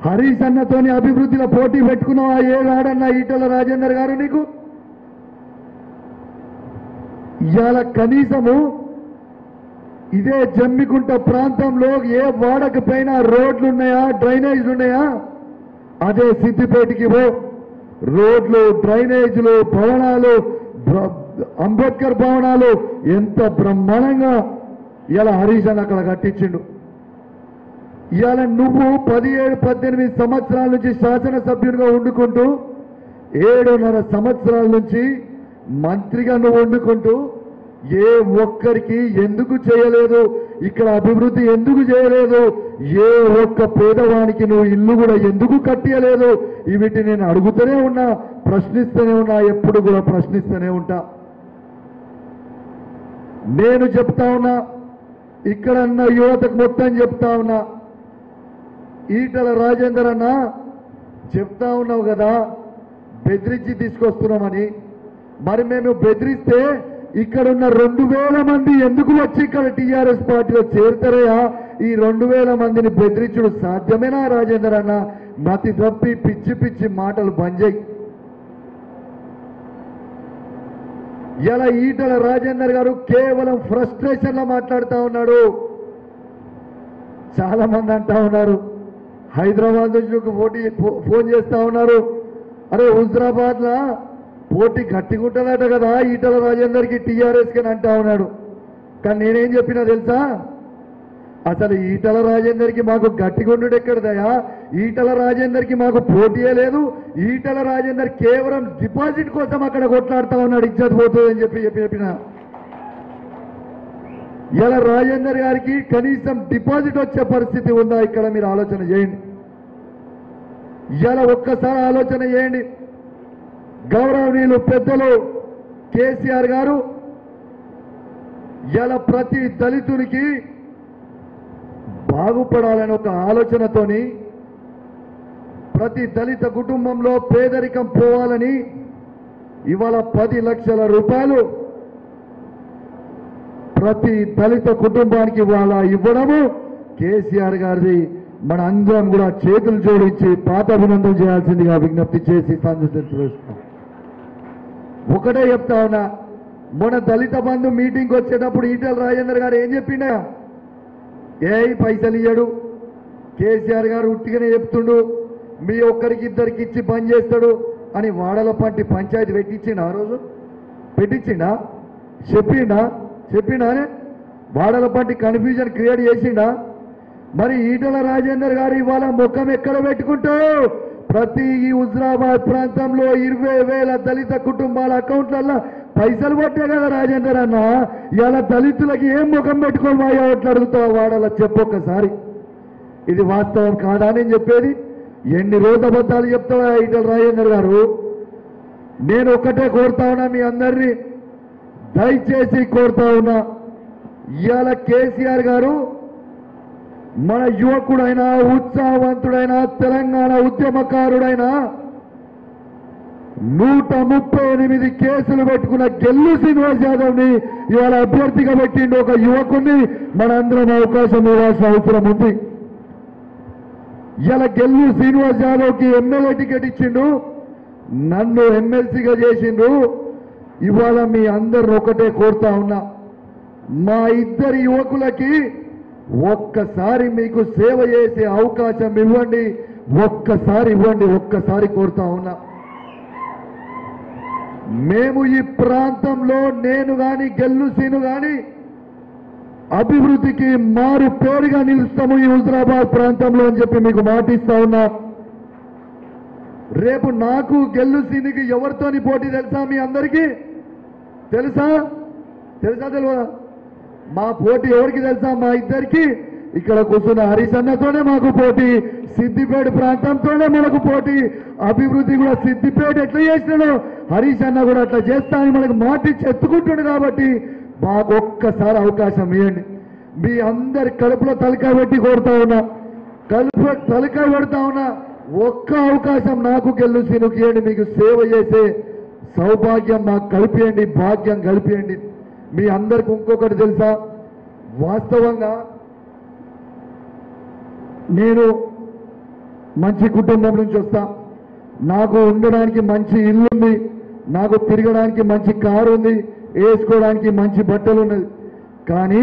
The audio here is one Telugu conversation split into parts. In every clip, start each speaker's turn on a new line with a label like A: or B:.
A: హరీష్ అన్నతోని అభివృద్ధిలో పోటీ పెట్టుకున్నావా ఏడాడన్నా ఈటల రాజేందర్ గారు నీకు ఇవాళ కనీసము ఇదే జమ్మికుంట ప్రాంతంలో ఏ వాడక పైన రోడ్లు ఉన్నాయా డ్రైనేజ్లు ఉన్నాయా అదే సిద్దిపేటకి పో రోడ్లు డ్రైనేజ్లు భవనాలు బ్ర- అంబేద్కర్ భవనాలు ఎంత బ్రహ్మాండంగా ఇలా హరీష్ అని అక్కడ కట్టించిండు ఇవాళ నువ్వు పదిహేడు పద్దెనిమిది సంవత్సరాల నుంచి శాసనసభ్యుడిగా వండుకుంటూ ఏడున్నర సంవత్సరాల నుంచి మంత్రిగా నువ్వు వండుకుంటూ ఏ ఒక్కరికి ఎందుకు చేయలేదు ఇక్కడ అభివృద్ధి ఎందుకు చేయలేదు ఏ ఒక్క పేదవానికి నువ్వు ఇల్లు కూడా ఎందుకు కట్టియలేదు వీటి నేను అడుగుతూనే ఉన్నా ప్రశ్నిస్తూనే ఉన్నా ఎప్పుడు కూడా ప్రశ్నిస్తూనే ఉంటా నేను చెప్తా ఉన్నా ఇక్కడ ఉన్న యువతకు మొత్తం చెప్తా ఉన్నా ఈటల రాజేందర్ అన్న చెప్తా ఉన్నావు కదా బెదిరించి తీసుకొస్తున్నామని మరి మేము బెదిరిస్తే ఇక్కడ ఉన్న రెండు వేల మంది ఎందుకు వచ్చి ఇక్కడ టీఆర్ఎస్ పార్టీలో చేరుతారయా ఈ రెండు వేల మందిని బెదిరించుడు సాధ్యమేనా రాజేందర్ అన్న మతి తప్పి పిచ్చి పిచ్చి మాటలు బంద్ చేయి ఇలా ఈటల రాజేందర్ గారు కేవలం ఫ్రస్ట్రేషన్ లో మాట్లాడుతా ఉన్నాడు చాలా మంది అంటా ఉన్నారు హైదరాబాద్ నుంచి ఒక పోటీ ఫో- ఫోన్ చేస్తా ఉన్నారు అరే హుజరాబాద్ లా పోటీ గట్టిగా ఉంటుందట కదా ఈటల రాజేందర్కి టీఆర్ఎస్ కి అని అంటా ఉన్నాడు కానీ నేనేం చెప్పినా తెలుసా అసలు ఈటల రాజేందర్కి మాకు గట్టిగుండు ఎక్కడదయా ఈటల రాజేందర్కి మాకు పోటీయే లేదు ఈటల రాజేందర్ కేవలం డిపాజిట్ కోసం అక్కడ కొట్లాడుతా ఉన్నాడు ఇజ్జత్ పోతుంది అని చెప్పి చెప్పి చెప్పిన ఇలా రాజేందర్ గారికి కనీసం డిపాజిట్ వచ్చే పరిస్థితి ఉందా ఇక్కడ మీరు ఆలోచన చేయండి ఇలా ఒక్కసారి ఆలోచన చేయండి గౌరవనీయులు పెద్దలు కేసీఆర్ గారు ఇలా ప్రతి దళితునికి బాగుపడాలని ఒక ఆలోచనతోని ప్రతి దళిత కుటుంబంలో పేదరికం పోవాలని ఇవాళ పది లక్షల రూపాయలు ప్రతి దళిత కుటుంబానికి ఇవాళ ఇవ్వడము కేసీఆర్ గారిది మన అందరం కూడా చేతులు జోడించి పాత అభినందన చేయాల్సిందిగా విజ్ఞప్తి చేసి సందర్శిస్తున్నాం ఒకటే చెప్తా ఉన్నా మొన్న దళిత బంధు మీటింగ్ వచ్చేటప్పుడు ఈటల రాజేందర్ గారు ఏం చెప్పిండా ఏ పైసలు ఇయ్యడు కేసీఆర్ గారు ఉట్టిగానే చెప్తుండు మీ ఒక్కరికి ఇద్దరికి ఇచ్చి పని చేస్తాడు అని వాడల పంటి పంచాయతీ పెట్టించిండా ఆ రోజు పెట్టించిండా చెప్పిండా చెప్పిండానే వాడల పంటి కన్ఫ్యూజన్ క్రియేట్ చేసిండా మరి ఈటల రాజేందర్ గారు ఇవాళ ముఖం ఎక్కడ పెట్టుకుంటావు ప్రతి ఈ హుజరాబాద్ ప్రాంతంలో ఇరవై వేల దళిత కుటుంబాల అకౌంట్లలో పైసలు పట్టే కదా రాజేందర్ అన్న ఇవాళ దళితులకి ఏం ముఖం పెట్టుకొని వాయా ఓట్లు అడుగుతావు వాడాల చెప్పొక్కసారి ఇది వాస్తవం కాదా అని చెప్పేది ఎన్ని రోజు అబద్ధాలు చెప్తావా ఈటల రాజేందర్ గారు నేను ఒక్కటే కోరుతా ఉన్నా మీ అందరినీ దయచేసి కోరుతా ఉన్నా ఇవాళ కేసీఆర్ గారు మన యువకుడైన ఉత్సాహవంతుడైన తెలంగాణ ఉద్యమకారుడైన నూట ముప్పై ఎనిమిది కేసులు పెట్టుకున్న గెల్లు శ్రీనివాస్ యాదవ్ ని ఇవాళ అభ్యర్థిగా పెట్టిండు ఒక యువకుడిని మనందరం అవకాశం ఇవ్వాల్సిన అవసరం ఉంది ఇలా గెల్లు శ్రీనివాస్ యాదవ్ కి ఎమ్మెల్యే టికెట్ ఇచ్చిండు నన్ను ఎమ్మెల్సీగా చేసిండు ఇవాళ మీ అందరు ఒకటే కోరుతా ఉన్నా మా ఇద్దరి యువకులకి ఒక్కసారి మీకు సేవ చేసే అవకాశం ఇవ్వండి ఒక్కసారి ఇవ్వండి ఒక్కసారి కోరుతా ఉన్నా మేము ఈ ప్రాంతంలో నేను గాని గెల్లు సీను గాని అభివృద్ధికి మారు పేరుగా నిలుస్తాము ఈ హుజరాబాద్ ప్రాంతంలో అని చెప్పి మీకు మాటిస్తా ఉన్నా రేపు నాకు గెల్లు సీనికి ఎవరితోని పోటీ తెలుసా మీ అందరికీ తెలుసా తెలుసా తెలియదా మా పోటీ ఎవరికి తెలుసా మా ఇద్దరికి ఇక్కడ కూర్చున్న హరీష్ అన్నతోనే మాకు పోటీ సిద్దిపేట ప్రాంతంతోనే మనకు పోటీ అభివృద్ధి కూడా సిద్దిపేట ఎట్లా చేసినాడో హరీష్ అన్న కూడా అట్లా చేస్తా అని మనకు మాట ఇచ్చి ఎత్తుకుంటుండు కాబట్టి మాకు ఒక్కసారి అవకాశం ఇవ్వండి మీ అందరి కడుపులో తలకాయ పెట్టి కొడతా ఉన్నా కలుపు తలకాయ పెడతా ఉన్నా ఒక్క అవకాశం నాకు గెల్లు సీనుకి ఇవ్వండి మీకు సేవ చేసే సౌభాగ్యం మాకు కలిపియండి భాగ్యం కలిపియండి మీ అందరికి ఇంకొకటి తెలుసా వాస్తవంగా నేను మంచి కుటుంబం నుంచి వస్తా నాకు ఉండడానికి మంచి ఇల్లు ఉంది నాకు తిరగడానికి మంచి కారు ఉంది వేసుకోవడానికి మంచి బట్టలు ఉన్నది కానీ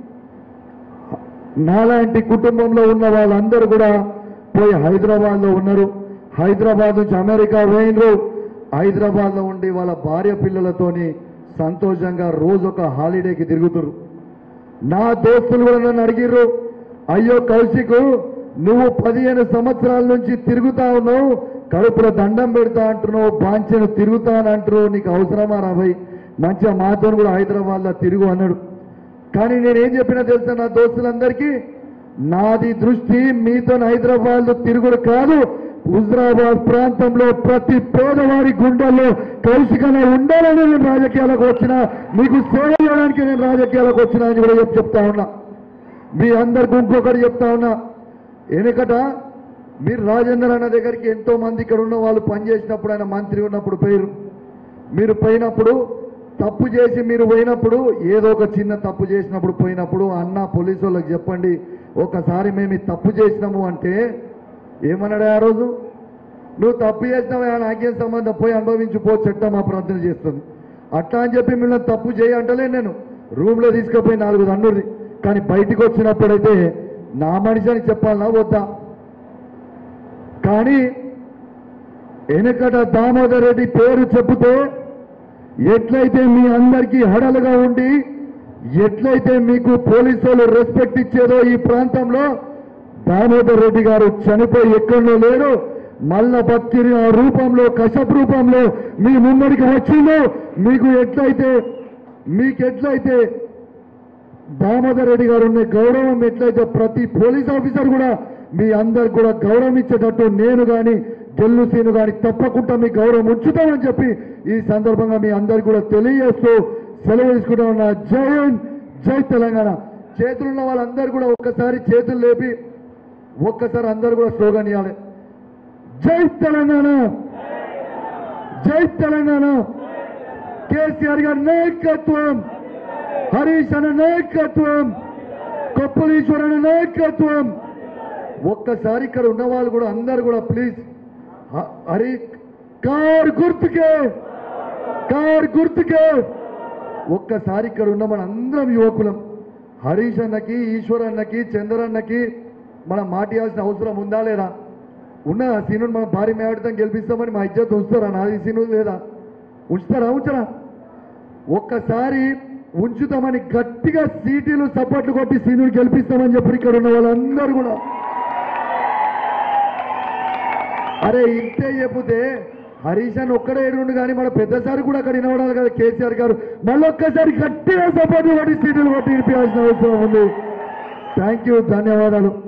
A: నాలాంటి కుటుంబంలో ఉన్న వాళ్ళందరూ కూడా పోయి హైదరాబాద్లో ఉన్నారు హైదరాబాద్ నుంచి అమెరికా పోయినరు హైదరాబాద్లో ఉండి వాళ్ళ భార్య పిల్లలతోని సంతోషంగా రోజు ఒక హాలిడేకి తిరుగుతురు నా దోస్తులు కూడా నన్ను అడిగిర్రు అయ్యో కౌశిక్ నువ్వు పదిహేను సంవత్సరాల నుంచి తిరుగుతా ఉన్నావు కడుపులో దండం పెడతా అంటున్నావు బాంచెను తిరుగుతా అని అంటున్నావు నీకు అవసరమా రాబోయ్ మంచిగా మాతో కూడా హైదరాబాద్లో తిరుగు అన్నాడు కానీ నేనేం చెప్పినా తెలుసా నా దోస్తులందరికీ నాది దృష్టి మీతో హైదరాబాద్ తిరుగుడు కాదు హుజరాబాద్ ప్రాంతంలో ప్రతి పేదవాడి గుండెల్లో కౌశికంగా ఉండాలని నేను రాజకీయాలకు వచ్చిన మీకు సేవ చేయడానికి నేను రాజకీయాలకు వచ్చిన అని కూడా చెప్పి చెప్తా ఉన్నా మీ అందరికి ఇంకొకటి చెప్తా ఉన్నా వెనుకట మీరు రాజేంద్ర అన్న దగ్గరికి ఎంతో మంది ఇక్కడ ఉన్న వాళ్ళు పనిచేసినప్పుడు ఆయన మంత్రి ఉన్నప్పుడు పోయారు మీరు పోయినప్పుడు తప్పు చేసి మీరు పోయినప్పుడు ఏదో ఒక చిన్న తప్పు చేసినప్పుడు పోయినప్పుడు అన్న పోలీసు వాళ్ళకి చెప్పండి ఒకసారి మేము ఈ తప్పు చేసినాము అంటే ఏమన్నాడు ఆ రోజు నువ్వు తప్పు చేసినావా నాకేం సంబంధం పోయి అనుభవించిపో చట్టం మా ప్రార్థన చేస్తుంది అట్లా అని చెప్పి మిమ్మల్ని తప్పు చేయ అంటలే నేను రూమ్లో తీసుకుపోయి నాలుగు దండుర్రి కానీ బయటికి వచ్చినప్పుడైతే నా మనిషి అని చెప్పాలనా వద్దా కానీ వెనకట దామోదర్ రెడ్డి పేరు చెబితే ఎట్లయితే మీ అందరికీ హడలుగా ఉండి ఎట్లయితే మీకు పోలీసు వాళ్ళు రెస్పెక్ట్ ఇచ్చేదో ఈ ప్రాంతంలో దామోదర్ రెడ్డి గారు చనిపోయి ఎక్కడో లేరు మల్ల బతికిన ఆ రూపంలో కశప్ రూపంలో మీ ముందరికి వచ్చిందో మీకు ఎట్లయితే మీకు ఎట్లయితే దామోదర్ రెడ్డి గారు ఉన్న గౌరవం ఎట్లయితే ప్రతి పోలీస్ ఆఫీసర్ కూడా మీ అందరికి కూడా గౌరవం ఇచ్చేటట్టు నేను కానీ గెల్లు సీను కానీ తప్పకుండా మీ గౌరవం ఉంచుతామని చెప్పి ఈ సందర్భంగా మీ అందరికి కూడా తెలియజేస్తూ సెలవు తీసుకుంటా ఉన్న జై హింద్ జై తెలంగాణ చేతులున్న వాళ్ళందరూ కూడా ఒక్కసారి చేతులు లేపి ఒక్కసారి అందరు కూడా స్లోగన్ ఇవ్వాలి జై తెలంగాణ జై తెలంగాణ కేసీఆర్ గారి నాయకత్వం హరీష్ అన్న నాయకత్వం కొప్పలీశ్వర్ అన్న నాయకత్వం ఒక్కసారి ఇక్కడ ఉన్న వాళ్ళు కూడా అందరు కూడా ప్లీజ్ హ- హరి కార్ గుర్తుకే కార్ గుర్తుకే ఒక్కసారి ఇక్కడ ఉన్న మన అందరం యువకులం హరీష్ అన్నకి ఈశ్వర్ అన్నకి చంద్రన్నకి మనం మాటియాల్సిన అవసరం ఉందా లేదా ఉన్నదా సీను మనం భారీ మేడతాం గెలిపిస్తామని మా ఇజ్జత్ ఉంచుతారా నాది సీను లేదా ఉంచుతారా ఉంచరా ఒక్కసారి ఉంచుతామని గట్టిగా సీటీలు సపోర్ట్లు కొట్టి సీనుని గెలిపిస్తామని చెప్పి ఇక్కడ ఉన్న వాళ్ళందరూ కూడా అరే ఇంతే చెబితే హరీష్ అని ఒక్కడే ఏడుండు కానీ మన పెద్దసారి కూడా అక్కడ వినవడాలి కదా కేసీఆర్ గారు మళ్ళీ ఒక్కసారి గట్టిగా సపోర్ట్ కొట్టి సీటీలు కొట్టి వినిపించాల్సిన అవసరం ఉంది థ్యాంక్ యూ ధన్యవాదాలు